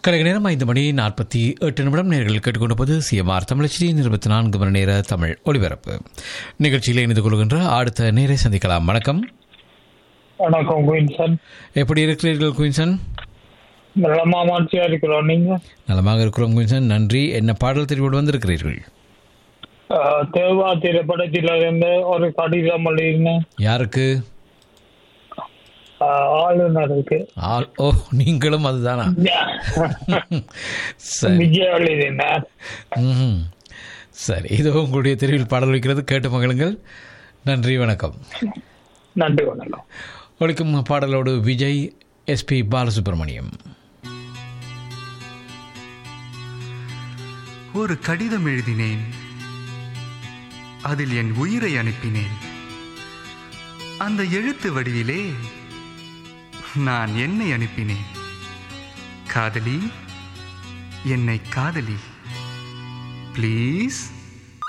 கலைக நேரம் ஐந்து மணி நாற்பத்தி எட்டு நிமிடம் நேர்கள் கேட்டுக்கொண்டிருப்பது சிஎம்ஆர் தமிழச்சி இருபத்தி நான்கு மணி நேர தமிழ் ஒலிபரப்பு நிகழ்ச்சியில் இணைந்து கொள்கின்ற அடுத்த நேரை சந்திக்கலாம் வணக்கம் வணக்கம் குயின்சன் எப்படி இருக்கிறீர்கள் குயின்சன் நல்லமா மாற்றியா இருக்கிறோம் நீங்க நலமாக இருக்கிறோம் குயின்சன் நன்றி என்ன பாடல் தெரிவோடு வந்திருக்கிறீர்கள் அஹ், தேவா திரைப்படத்தில இருந்து ஒரு கடிதம் எழுதினேன் யாருக்கு அஹ், ஆளுநருக்கு ஆல் ஓ நீங்களும் அதுதானா சரி விஜய் எழுதினார் ம்ஹும். சரி இதோ உங்களுடைய தெருவில் பாடல் வைக்கிறது கேட்டு மகளுங்கள் நன்றி வணக்கம் நன்றி வணக்கம் ஒழிக்கும் பாடலோடு விஜய் எஸ்பி பாலசுப்ரமணியம் ஒரு கடிதம் எழுதினேன் அதில் என் உயிரை அனுப்பினேன் அந்த எழுத்து வடிவிலே நான் என்னை அனுப்பினேன் காதலி என்னை காதலி ப்ளீஸ்